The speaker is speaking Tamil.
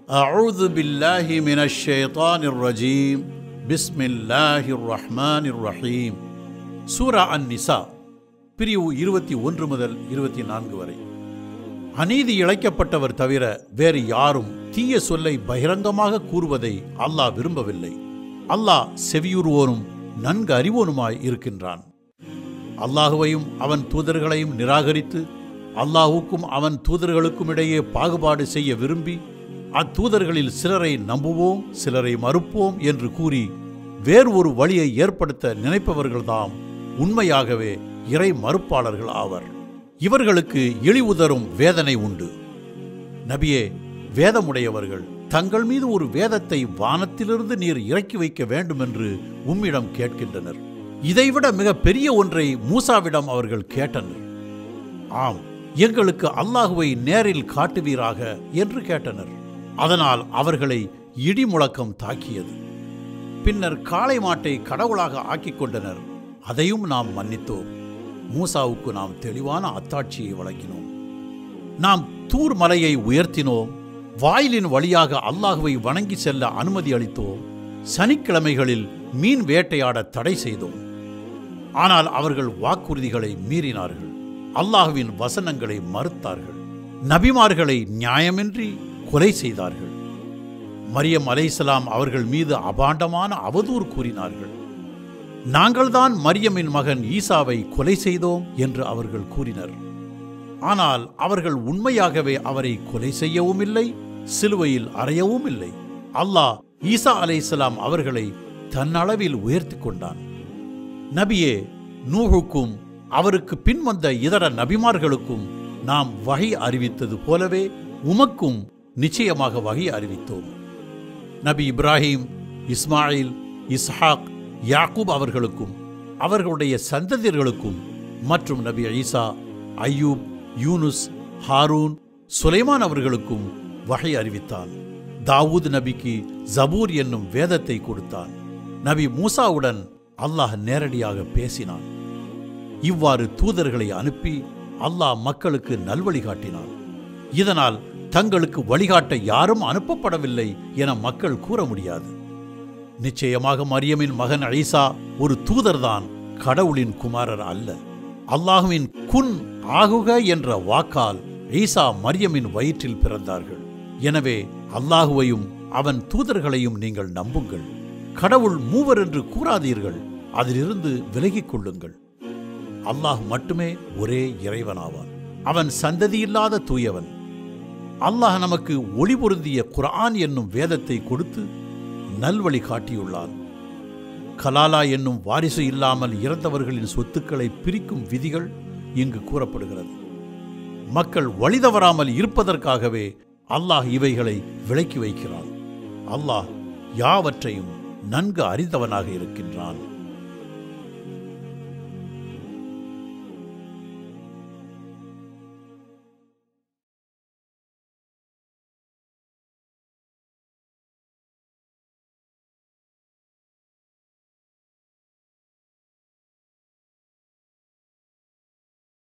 أعوذ بالله من الشيطان الرجيم بسم الله الرحمن الرحيم சூரா அன் நிசா பிரிவு இருபத்தி ஒன்று முதல் இருபத்தி நான்கு வரை அநீதி இழைக்கப்பட்டவர் தவிர வேறு யாரும் தீய சொல்லை பகிரங்கமாக கூறுவதை அல்லாஹ் விரும்பவில்லை அல்லாஹ் செவியுறுவோனும் நன்கு அறிவோனுமாய் இருக்கின்றான் அல்லாஹுவையும் அவன் தூதர்களையும் நிராகரித்து அல்லாஹுக்கும் அவன் தூதர்களுக்கும் இடையே பாகுபாடு செய்ய விரும்பி அத்தூதர்களில் சிலரை நம்புவோம் சிலரை மறுப்போம் என்று கூறி வேறு ஒரு வழியை ஏற்படுத்த நினைப்பவர்கள்தாம் உண்மையாகவே இறை மறுப்பாளர்கள் ஆவர் இவர்களுக்கு இழிவுதரும் வேதனை உண்டு நபியே வேதமுடையவர்கள் தங்கள் மீது ஒரு வேதத்தை வானத்திலிருந்து நீர் இறக்கி வைக்க வேண்டும் என்று உம்மிடம் கேட்கின்றனர் இதைவிட மிக பெரிய ஒன்றை மூசாவிடம் அவர்கள் கேட்டனர் ஆம் எங்களுக்கு அல்லாஹுவை நேரில் காட்டுவீராக என்று கேட்டனர் அதனால் அவர்களை இடி முழக்கம் தாக்கியது பின்னர் காளை மாட்டை கடவுளாக ஆக்கிக் கொண்டனர் அதையும் நாம் மன்னித்தோம் மூசாவுக்கு நாம் தெளிவான அத்தாட்சியை வழங்கினோம் நாம் தூர் மலையை உயர்த்தினோம் வாயிலின் வழியாக அல்லாஹுவை வணங்கி செல்ல அனுமதி அளித்தோம் சனிக்கிழமைகளில் மீன் வேட்டையாட தடை செய்தோம் ஆனால் அவர்கள் வாக்குறுதிகளை மீறினார்கள் அல்லாஹுவின் வசனங்களை மறுத்தார்கள் நபிமார்களை நியாயமின்றி கொலை செய்தார்கள் மரியம் அலைசலாம் அவர்கள் மீது அபாண்டமான அவதூறு கூறினார்கள் நாங்கள்தான் மரியமின் மகன் ஈசாவை கொலை செய்தோம் என்று அவர்கள் கூறினர் ஆனால் அவர்கள் உண்மையாகவே அவரை கொலை செய்யவும் இல்லை சிலுவையில் அறையவும் இல்லை அல்லாஹ் ஈசா அலைசலாம் அவர்களை தன்னளவில் உயர்த்தி கொண்டான் நபியே நூஹுக்கும் அவருக்கு பின் வந்த இதர நபிமார்களுக்கும் நாம் வகை அறிவித்தது போலவே உமக்கும் நிச்சயமாக வகை அறிவித்தோம் நபி இப்ராஹிம் இஸ்மாயில் இஸ்ஹாக் யாக்கூப் அவர்களுக்கும் அவர்களுடைய சந்ததியர்களுக்கும் மற்றும் நபி ஈசா ஐயூப் யூனுஸ் ஹாரூன் சுலைமான் அவர்களுக்கும் வகை அறிவித்தான் தாவூத் நபிக்கு ஜபூர் என்னும் வேதத்தை கொடுத்தான் நபி மூசாவுடன் அல்லாஹ் நேரடியாக பேசினான் இவ்வாறு தூதர்களை அனுப்பி அல்லாஹ் மக்களுக்கு நல்வழி காட்டினான் இதனால் தங்களுக்கு வழிகாட்ட யாரும் அனுப்பப்படவில்லை என மக்கள் கூற முடியாது நிச்சயமாக மரியமின் மகன் ஐசா ஒரு தூதர்தான் கடவுளின் குமாரர் அல்ல அல்லாஹுவின் குன் ஆகுக என்ற வாக்கால் ஈசா மரியமின் வயிற்றில் பிறந்தார்கள் எனவே அல்லாஹுவையும் அவன் தூதர்களையும் நீங்கள் நம்புங்கள் கடவுள் மூவர் என்று கூறாதீர்கள் அதிலிருந்து விலகிக் கொள்ளுங்கள் அல்லாஹ் மட்டுமே ஒரே இறைவனாவான் அவன் சந்ததியில்லாத தூயவன் அல்லாஹ் நமக்கு ஒளி பொருந்திய குர்ஆன் என்னும் வேதத்தை கொடுத்து நல்வழி காட்டியுள்ளான் கலாலா என்னும் வாரிசு இல்லாமல் இறந்தவர்களின் சொத்துக்களை பிரிக்கும் விதிகள் இங்கு கூறப்படுகிறது மக்கள் வழி தவறாமல் இருப்பதற்காகவே அல்லாஹ் இவைகளை விலக்கி வைக்கிறான் அல்லாஹ் யாவற்றையும் நன்கு அறிந்தவனாக இருக்கின்றான்